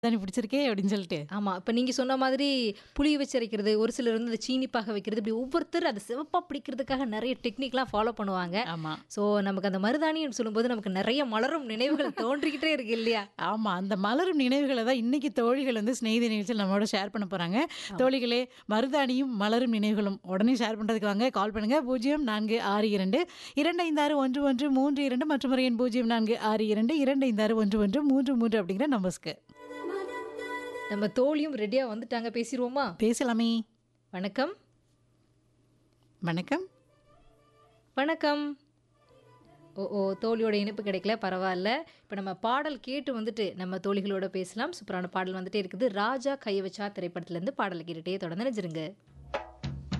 தானே பிடிச்சிருக்கே அப்படின்னு சொல்லிட்டு. ஆமா. இப்ப நீங்க சொன்ன மாதிரி புளிய வச்சு அரைக்கிறது, ஒரு சிலர் வந்து இந்த சீனி பாக வைக்கிறது, இப்படி ஒவ்வொருத்தர் அத சிவப்பா பிடிக்கிறதுக்காக நெறைய டெக்னிக்லாம் ஃபாலோ பண்ணுவாங்க. ஆமா. ஸோ நமக்கு அந்த மருதாணின்னு சொல்லும்போது நமக்கு நெறைய மலரும் நினைவுகள் தோன்றிக்கிட்டே இருக்கு இல்லையா? ஆமா. அந்த மலரும் நினைவுகள தான் இன்னைக்கு தோழிகள் வந்து சிநேகிதி நிகழ்ச்சியில் நம்மோட ஷேர் பண்ண போறாங்க. தோழிகளே மருதாணியும் மலரும் நினைவுகளும் உடனே ஷேர் பண்றதுக்கு வாங்க. கால் பண்ணுங்க 0462 256 1132 மற்றும் ஒரு எண் 0462 256 1133 அப்படிங்கிற நம்பர்ஸ்க்கு. நம்ம தோழியும் ரெடியா வந்துட்டாங்க. பேசிருவோமா? பேசலாமே. வணக்கம். வணக்கம். வணக்கம். ஓ ஓ தோழியோட இணைப்பு கிடைக்கல பரவால்ல. இப்ப நம்ம பாடல் கேட்டு வந்துட்டு நம்ம தோழிகளோட பேசலாம். சூப்பரான பாடல் வந்துட்டே இருக்குது. ராஜா கைய வச்சா திரைப்படத்திலேருந்து பாடல் கேட்டுட்டே தொடர்ந்து இணைஞ்சிருங்க.